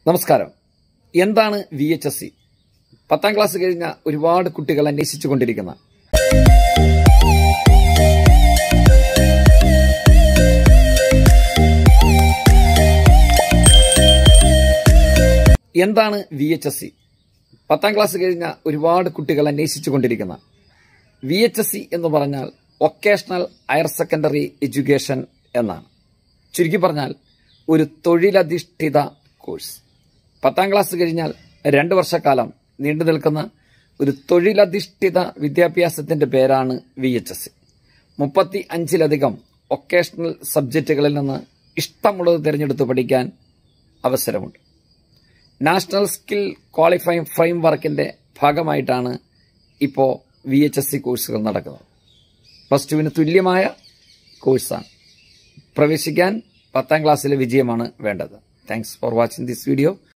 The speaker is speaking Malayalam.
നമസ്കാരം എന്താണ് വി എച്ച് എസ് സി പത്താം ക്ലാസ് കഴിഞ്ഞ ഒരുപാട് കുട്ടികൾ അന്വേഷിച്ചു കൊണ്ടിരിക്കുന്ന എന്താണ് വി എച്ച് എസ് സി പത്താം ക്ലാസ് കഴിഞ്ഞ ഒരുപാട് കുട്ടികൾ അന്വേഷിച്ചു കൊണ്ടിരിക്കുന്ന വി എച്ച് എസ് സി എന്ന് പറഞ്ഞാൽ വൊക്കേഷണൽ ഹയർ സെക്കൻഡറി എഡ്യൂക്കേഷൻ എന്നാണ് ചുരുക്കി പറഞ്ഞാൽ ഒരു തൊഴിലധിഷ്ഠിത കോഴ്സ് പത്താം ക്ലാസ് കഴിഞ്ഞാൽ രണ്ട് വർഷക്കാലം നീണ്ടു നിൽക്കുന്ന ഒരു തൊഴിലധിഷ്ഠിത വിദ്യാഭ്യാസത്തിന്റെ പേരാണ് വി എച്ച് എസ് സി മുപ്പത്തി അഞ്ചിലധികം വൊക്കേഷണൽ സബ്ജക്റ്റുകളിൽ നിന്ന് ഇഷ്ടമുള്ളത് തിരഞ്ഞെടുത്ത് പഠിക്കാൻ അവസരമുണ്ട് നാഷണൽ സ്കിൽ ക്വാളിഫയിങ് ഫ്രെയിം വർക്കിന്റെ ഭാഗമായിട്ടാണ് ഇപ്പോൾ വി എച്ച് എസ് സി കോഴ്സുകൾ നടക്കുന്നത് പ്ലസ് ടുവിന് തുല്യമായ കോഴ്സാണ് പ്രവേശിക്കാൻ പത്താം ക്ലാസ്സിലെ വിജയമാണ് വേണ്ടത് thanks for watching this video